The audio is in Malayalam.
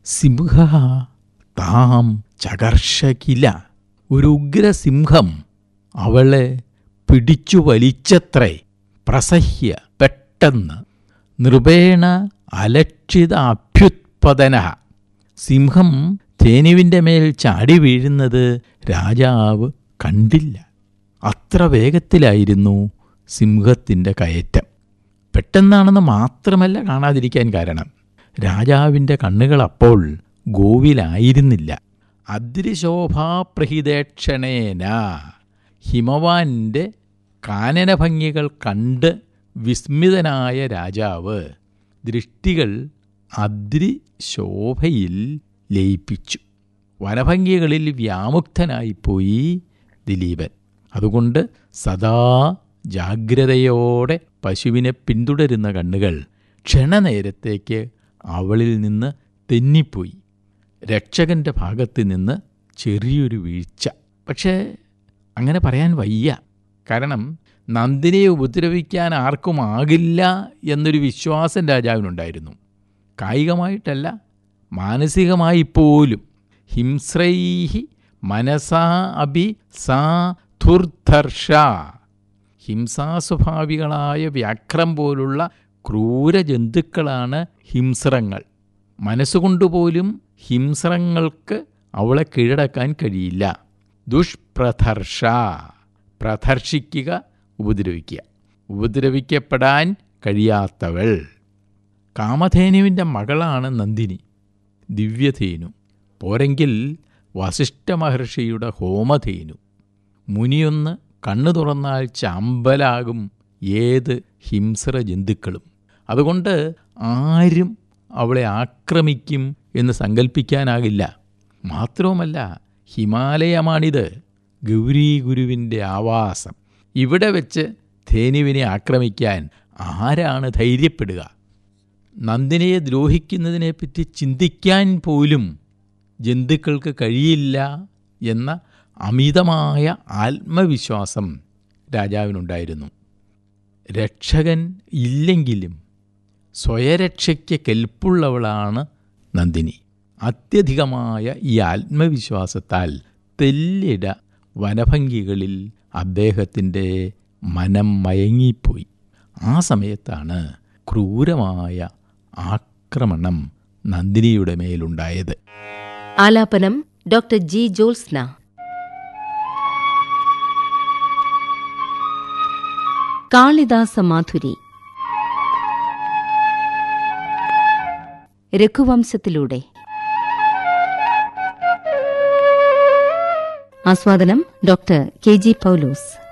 സിംഹ താം ചകർഷകില ഒരു ഉഗ്രസിംഹം അവളെ പിടിച്ചു വലിച്ചത്രേ പ്രസഹ്യ പെട്ടെന്ന് നൃപേണ അലക്ഷിത അഭ്യുത്പതന സിംഹം തേനുവിൻ്റെ മേൽ ചാടി വീഴുന്നത് രാജാവ് കണ്ടില്ല അത്ര വേഗത്തിലായിരുന്നു സിംഹത്തിൻ്റെ കയറ്റം പെട്ടെന്നാണെന്ന് മാത്രമല്ല കാണാതിരിക്കാൻ കാരണം രാജാവിൻ്റെ കണ്ണുകൾ അപ്പോൾ ഗോവിലായിരുന്നില്ല അദ്രിശോഭാപ്രഹിതേക്ഷണേന ഹിമവാന്റെ കാനനഭംഗികൾ കണ്ട് വിസ്മിതനായ രാജാവ് ദൃഷ്ടികൾ അദ്രിശോഭയിൽ ലയിപ്പിച്ചു വനഭംഗികളിൽ വ്യാമുക്തനായിപ്പോയി ദിലീപൻ അതുകൊണ്ട് സദാ ജാഗ്രതയോടെ പശുവിനെ പിന്തുടരുന്ന കണ്ണുകൾ ക്ഷണനേരത്തേക്ക് അവളിൽ നിന്ന് തെന്നിപ്പോയി രക്ഷകന്റെ ഭാഗത്ത് നിന്ന് ചെറിയൊരു വീഴ്ച പക്ഷേ അങ്ങനെ പറയാൻ വയ്യ കാരണം നന്ദിനിയെ ഉപദ്രവിക്കാൻ ആർക്കും ആകില്ല എന്നൊരു വിശ്വാസം രാജാവിനുണ്ടായിരുന്നു കായികമായിട്ടല്ല മാനസികമായി പോലും ഹിംസ്രൈഹി മനസാ അഭി സാ ധുർധർഷ ഹിംസാസ്വഭാവികളായ വ്യാഘ്രം പോലുള്ള ക്രൂര ജന്തുക്കളാണ് ഹിംസ്രങ്ങൾ മനസ്സുകൊണ്ടുപോലും ഹിംസ്രങ്ങൾക്ക് അവളെ കീഴടക്കാൻ കഴിയില്ല ദുഷ്പ്രധർഷ പ്രധർഷിക്കുക ഉപദ്രവിക്കുക ഉപദ്രവിക്കപ്പെടാൻ കഴിയാത്തവൾ കാമധേനുവിൻ്റെ മകളാണ് നന്ദിനി ദിവ്യധേനു പോരെങ്കിൽ വസിഷ്ഠ മഹർഷിയുടെ ഹോമധേനു മുനിയൊന്ന് കണ്ണു തുറന്നാൽ ചാമ്പലാകും ഏത് ഹിംസ്ര ജന്തുക്കളും അതുകൊണ്ട് ആരും അവളെ ആക്രമിക്കും എന്ന് സങ്കല്പിക്കാനാകില്ല മാത്രവുമല്ല ഹിമാലയമാണിത് ഗൗരീ ഗുരുവിൻ്റെ ആവാസം ഇവിടെ വെച്ച് ധേനുവിനെ ആക്രമിക്കാൻ ആരാണ് ധൈര്യപ്പെടുക നന്ദിനിയെ ദ്രോഹിക്കുന്നതിനെപ്പറ്റി ചിന്തിക്കാൻ പോലും ജന്തുക്കൾക്ക് കഴിയില്ല എന്ന അമിതമായ ആത്മവിശ്വാസം രാജാവിനുണ്ടായിരുന്നു രക്ഷകൻ ഇല്ലെങ്കിലും സ്വയരക്ഷയ്ക്ക് കെൽപ്പുള്ളവളാണ് നന്ദിനി അത്യധികമായ ഈ ആത്മവിശ്വാസത്താൽ തെല്ലിട വനഭംഗികളിൽ അദ്ദേഹത്തിൻ്റെ മനം മയങ്ങിപ്പോയി ആ സമയത്താണ് ക്രൂരമായ ആക്രമണം നന്ദിനിയുടെ മേലുണ്ടായത് ആലാപനം ഡോക്ടർ ജി ജോത്സ്ന കാളിദാസ മാധുരി രഘുവംശത്തിലൂടെ ആസ്വാദനം ഡോക്ടർ കെ ജി പൗലോസ്